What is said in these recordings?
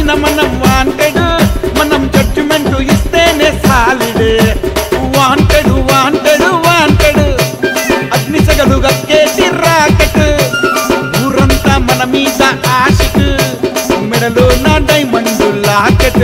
పైన మనం వాంటెడ్ మనం జడ్జిమెంట్ ఇస్తేనే సాలిడ్ వాంటెడ్ వాంటెడ్ వాంటెడ్ అగ్ని సగలు గక్కేసి రాకెట్ ఊరంతా మన మీద ఆశిక్ మెడలో నా diamond locket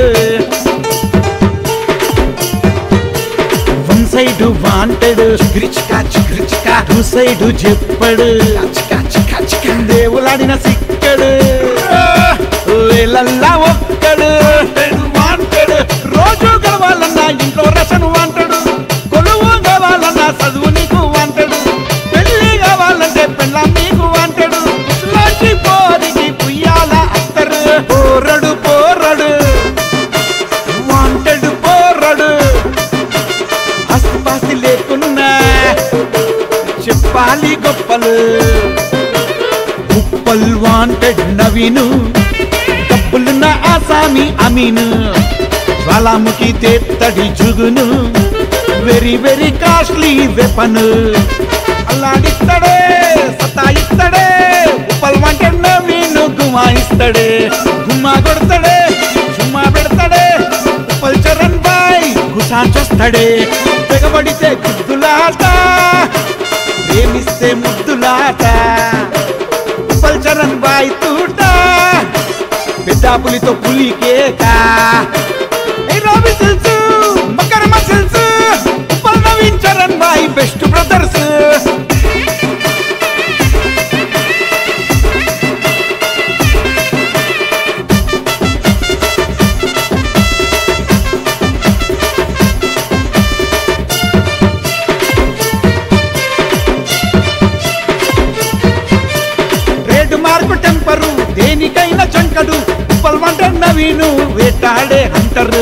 one side wanted చిక్రిచికా చిక్రిచికా టూ సైడ్ చెప్పడు దేవులాడిన సిక్కడు వేలల్లా ఒక్కడు వాంటెడ్ రోజు గడవాలన్నా ఇంట్లో రసను వాంటడు కొలువు కావాలన్నా చదువు నీకు వాంటడు పెళ్లి కావాలంటే పెళ్ళ నీకు వాంటడు లాంటి పోరికి పుయ్యాల అత్తరు పోరడు పోరడు వాంటెడ్ పోరడు ఆస్తిపాస్తి లేకున్నా చెప్పాలి గొప్పలు ఉప్పల్ వాంటెడ్ నవీను డబ్బులున్న ఆసామి అమీను జ్వాలాముఖి తేత్తడి జుగును వెరీ వెరీ కాస్ట్లీ వెపన్ అల్లాడిస్తాడే సతాయిస్తాడే ఉప్పల్ వాంటెడ్ నవీను గుమాయిస్తాడే గుమ్మా కొడతాడే చుమ్మా పెడతాడే ఉప్పల్ చరణ్ బాయ్ గుసాంచొస్తాడే తెగబడితే గుద్దులాట ప్రేమిస్తే ముద్దులాట ఉప్పల్ చరణ్ బాయ్ తూట పెద్ద పులితో పులి కేక ఏ రాబి సిల్స్ మకర muscles Uppal Naveen Charan boy best brothers trade mark temper దేనికైనా చంకడు పల్వంట నవీను వేటాడే hunter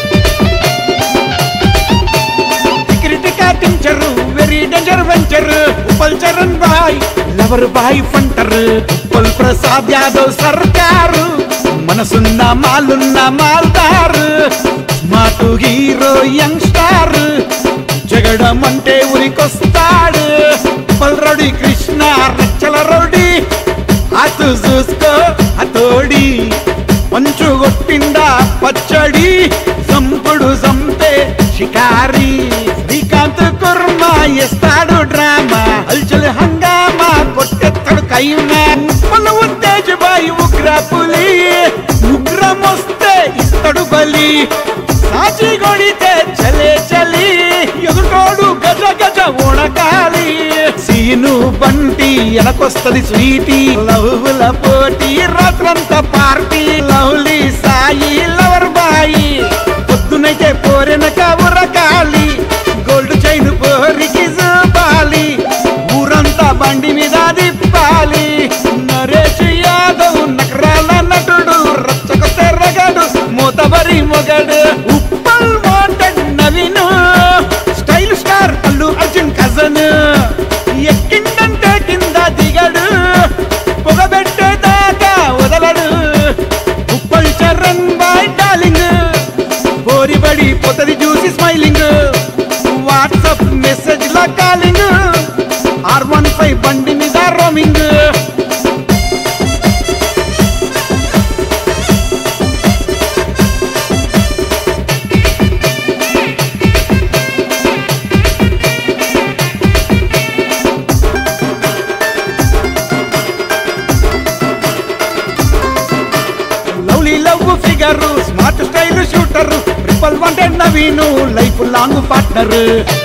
security teacher very danger venture Uppal Charan boy lover boy punter Uppal Prasad Yadav సర్కారు మనసున్న మాలున్న మాల్దారు మాటు హీరో యంగ్ స్టార్ జగడం అంటే ఉరికొస్తాడు పల్రడి కృష్ణ రచ్చల రౌడి అటు చూసుకో అతోడి మంచు కొట్టిండా పచ్చడి సంపుడు సంపే షికారి శ్రీకాంత్ కుర్మ ఇస్తాడు డ్రామా అల్చల్ హంగామా కొట్టెత్తడు కైమా మన ఉత్తేజ బాయి ఉగ్ర పులి ఉగ్రం వస్తే ఇస్తాడు బలి సాచి కొడితే చలే చలి ఎదుటోడు గజ గజ ఉణకాలి సీను బంటి ఎనకొస్తది స్వీటీ లవ్వుల పోటీ రాత్రంతా పార్టీ లవ్లీ సాయి లవర్ బాయి పొద్దునైతే పోరెనక ఉరకాలి గోల్డ్ చైన్ పోరికి జూపాలి ఊరంతా బండి మీద దిప్పాలి నరేష్ యాదవ్ నకరాల నటుడు రచ్చకొస్తే రగడు మూతబరి మొగడు Uppal wanted Naveen style star Allu Arjun cousin ఎక్కిందంటే కింద దిగడు పొగబెట్టేదాకా వదలడు ఉప్పల్ చరణ్ బాయ్ డార్లింగ్ బోరిబడి పొతది చూసి స్మైలింగ్ వాట్సాప్ మెసేజ్ లా కాలింగ్ ఆర్ వన్ ఫైవ్ బండి మీద roaming lovely love figure smart style shooter triple wanted Naveen life long partner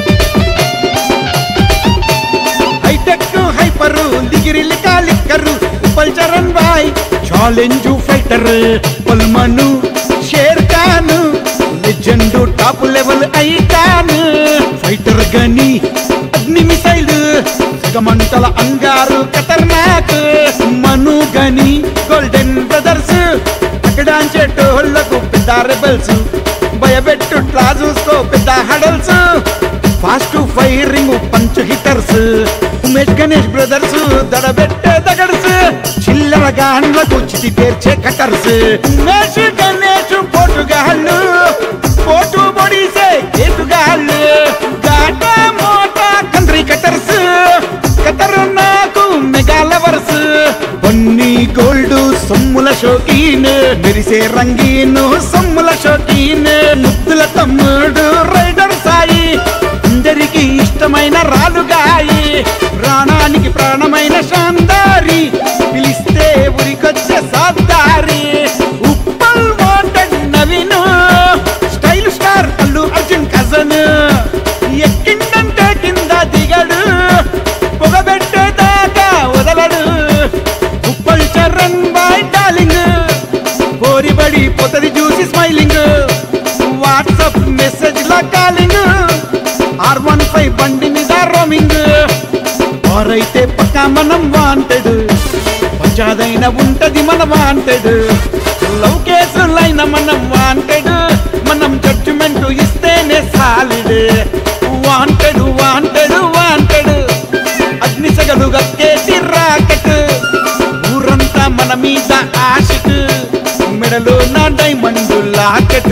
hi tech hyper లిగిరి లికా liquor Uppal Charan boy challenge fighter పల్మను Sher Khan legend top level icon fighter గని అగ్ని మిసైల్ సిగమంటల అంగారు ఖతర్నాక్ మను గని golden brothers అక్కడాంచేటోళ్లకు పెద్ద రెబల్స్ భయపెట్టు ట్లా చూసుకో పెద్ద హడల్స్ fast firing punch hitters Umesh Ganesh brothers దడబెట్టే దగడ్స్ చిల్లర గాండ్లకు చితి పేర్చే కటర్స్ ఉమేష్ గణేష్ పోటుగాళ్ళు పోటు పొడిసే కేటుగాళ్ళు గాట మోట కంట్రీ కటర్స్ కటరు నాకు మెగా లవర్స్ బన్నీ గోల్డ్ సొమ్ముల షోకీన్ మెరిసే రంగీను సొమ్ముల షోకీన్ ముద్దుల తమ్ముడు రైడర్ సాయి అందరికి ఇష్టమైన రాలుగాయి ప్రాణానికి ప్రాణమైన శాందారి పిలిస్తే ఉరికొచ్చే సాద్దారి Uppal wanted Naveen style star Allu Arjun cousin ఎక్కిందంటే కింద దిగడు పొగబెట్టేదాకా వదలడు ఉప్పల్ చరణ్ బాయ్ డార్లింగ్ కోరిబడి పొతది చూసి స్మైలింగ్ వాట్సాప్ మెసేజ్ లా కాలింగ్ ఆర్ వన్ ఫైవ్ బండి మీద రోమింగ్ వారైతే పక్కా మనం వాంటెడ్ పంచాదైన ఉంటది మన వాంటెడ్ లవ్ కేసులైన మనం వాంటెడ్ మనం జడ్జిమెంట్ ఇస్తేనే సాలిడ్ వాంటెడ్ వాంటెడ్ వాంటెడ్ అగ్ని సగలు గక్కేసి రాకెట్ ఊరంతా మన మీద ఆశిక్ మెడలో నా diamond locket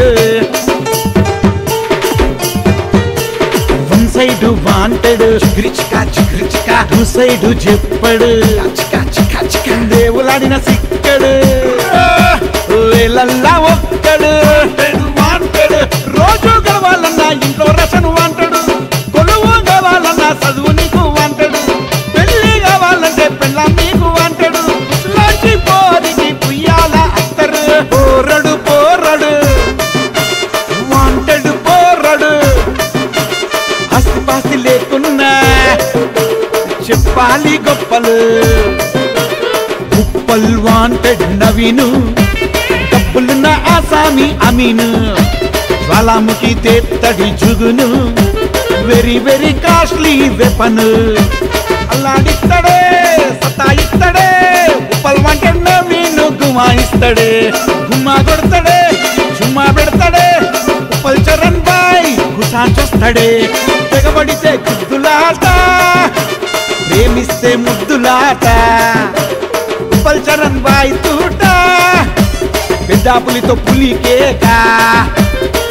one side wanted చిక్రిచికా చిక్రిచికా టూ సైడ్ చెప్పడు దేవులాడిన సిక్కడు వేలల్లా ఒక్కడు వాంటెడ్ రోజు గడవాలన్నా ఇంట్లో రసను వాంటడు కొలువు కావాలన్నా చదువు నీకు వాంటడు పెళ్లి కావాలంటే పెళ్ళ నీకు వాంటడు లాంటి పోరికి పుయ్యాల అత్తరు పోరడు పోరడు వాంటెడ్ పోరడు ఆస్తి పాస్తి లేకున్నా చెప్పాలి గొప్పలు ఉప్పల్ వాంటెడ్ నవీను డబ్బులున్న ఆసామి అమీను జ్వాలాముఖి తేత్తడి జుగును వెరీ వెరీ కాస్ట్లీ వెపన్ అల్లాడిస్తాడే సతాయిస్తాడే ఉప్పల్ వాంటెడ్ నవీను గుమాయిస్తాడే గుమ్మా కొడతాడే చుమ్మా పెడతాడే ఉప్పల్ చరణ్ బాయ్ కుసాచొస్తాడే తెగబడితే గుద్దులాట ప్రేమిస్తే ముద్దులాట ఉప్పల్ చరణ్ బాయ్ తూట పెద్దాపులితో పులి కేక